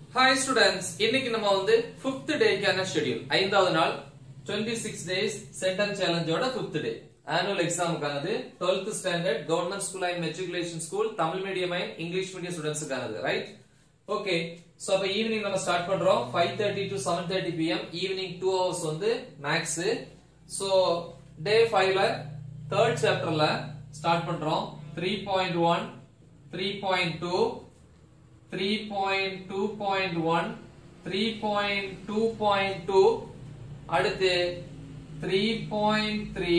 hi students இன்னைக்கு நம்ம வந்து ஃபிஃப்த் டேக்கான ஷெட்யூல் ஐந்தாவது நாள் 26 சிக்ஸ் டேஸ் சென்டம் சேலஞ்சோட ஃபிஃப்த் டே ஆனுவல் எக்ஸாமுக்கானது 12th standard government school and matriculation school Tamil medium and English medium ஸ்டூடெண்ட்ஸுக்கானது ரைட் ஓகே சோ அப்ப ஈவினிங் நம்ம ஸ்டார்ட் பண்றோம் five thirty to seven thirty PM evening two hours வந்து max so day ஃபைவ்ல third சாப்டர்ல start பண்றோம் three point one three point two 3.2.1 3.2.2 அடுத்து 3.3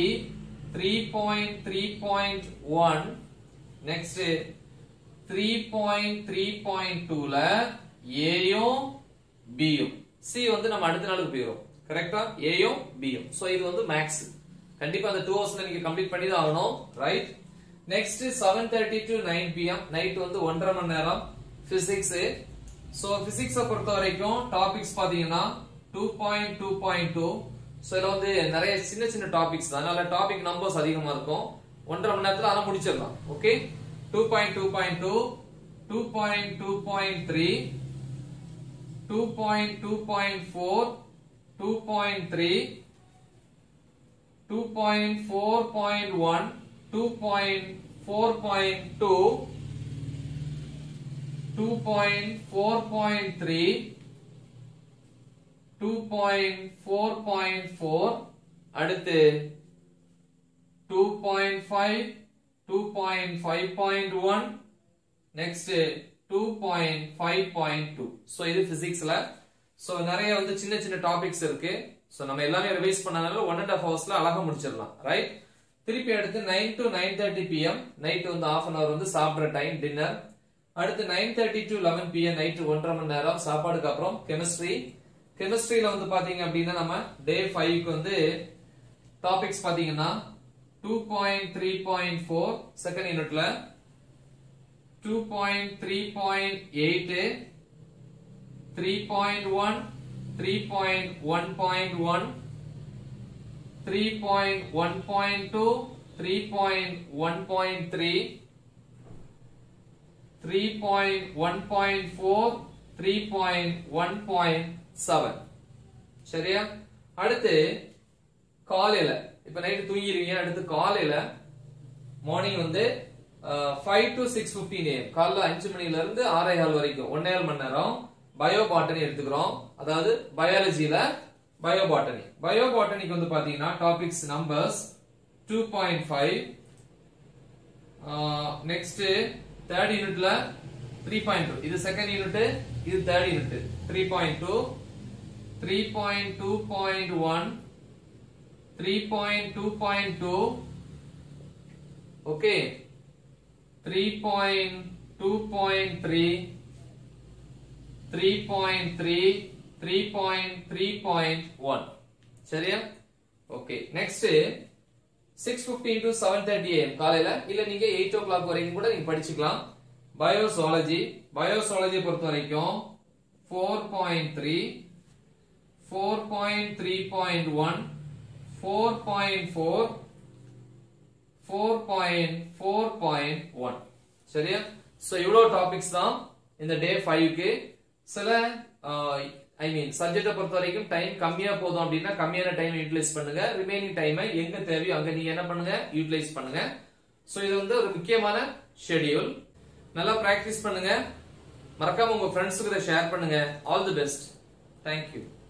3.3.1 next 3.3.2 ல ஏயும் பியும் சி வந்து நம்ம அடுத்த நாளுக்கு போயிரும் கரெக்டா ஏயும் பியும் சோ இது வந்து மேக்ஸ் கண்டிப்பா அந்த டூ ஹவர்ஸ்ல நீங்க கம்ப்ளீட் பண்ணி தான் ஆகணும் right next seven thirty to nine PM night வந்து ஒன்றரை மணி நேரம் பிசிக்ஸ் சோ பிசிக்ஸ பொறுத்த வரைக்கும் டாபிக்ஸ் பாத்தீங்கன்னா two point two point two so இதுல வந்து நிறைய சின்ன சின்ன டாபிக்ஸ் தான் அதனால டாபிக் நம்பர்ஸ் அதிகமா இருக்கும் ஒன்றரை மணி நேரத்துல ஆனா முடிச்சிடலாம் okay two point two point two two point two point three two point two point four two point three two point four point one two point four point two 2.4.3 2.4.4 அடுத்து 2.5 2.5.1 next 2.5.2 so இது பிசிக்ஸ்ல so நிறைய வந்து சின்ன சின்ன topics இருக்கு so நம்ம எல்லாமே revise பண்ணனால ஒன் அண்ட் ஹாஃப் ஹவர்ஸ்ல அழகா முடிச்சிடலாம் ரைட் திருப்பி அடுத்து nine to nine thirty PM night வந்து ஹாஃப் அன் ஹவர் வந்து சாப்பிட்ற டைம் டின்னர் அடுத்து nine thirty to eleven PM night ஒன்றரை மணி நேரம் சாப்பாடுக்கு அப்புறம் கெமிஸ்ட்ரி கெமிஸ்ட்ரியில வந்து பாத்தீங்க அப்படின்னா நம்ம டே ஃபைவ்க்கு வந்து டாபிக்ஸ் பாத்தீங்கன்னா two point three point four second யூனிட்ல two point three point eight three point one three point one point one three point one point two three point one point three 3.1.4 3.1.7 சரியா அடுத்து காலையில இப்ப நைட் தூங்கிடுவீங்க அடுத்து காலையில morning வந்து five to six fifteen AM காலைல அஞ்சு மணில இருந்து ஆறே கால் வரைக்கும் ஒன்னே மணி நேரம் பயோ பாட்டனி எடுத்துக்கிறோம் அதாவது பயாலஜில பயோ பாட்டனி பயோ பாட்டனிக்கு வந்து பாத்தீங்கன்னா topics numbers two point five next third யூனிட்ல த்ரீ பாயிண்ட் டூ இது செகண்ட் யூனிட் இது third unit three point two three point two point one three point two point two okay three point two point three three point three three point three point one சரியா okay next six fifteen to seven thirty AM காலையில இல்ல நீங்க eight ஓ clock வரைக்கும் கூட நீங்க படிச்சுக்கலாம் பயோசாலஜி biozoology பொறுத்த வரைக்கும் four point three four point three point one four point four four point four point one சரியா சோ இவ்வளவு டாபிக்ஸ் தான் இந்த டே ஃபைவ்க்கு சில ஐ மீன் சப்ஜெக்ட பொறுத்த வரைக்கும் டைம் கம்மியா போதும் அப்படின்னா கம்மியான டைம் யூட்டிலைஸ் பண்ணுங்க ரிமைனிங் டைமை எங்க தேவையோ அங்க நீங்க என்ன பண்ணுங்க யூட்டிலைஸ் பண்ணுங்க சோ இது வந்து ஒரு முக்கியமான ஷெட்யூல் நல்லா பிராக்டிஸ் பண்ணுங்க மறக்காம உங்க ஃப்ரெண்ட்ஸுக்கு இதை ஷேர் பண்ணுங்க ஆல் தி பெஸ்ட் தேங்க்யூ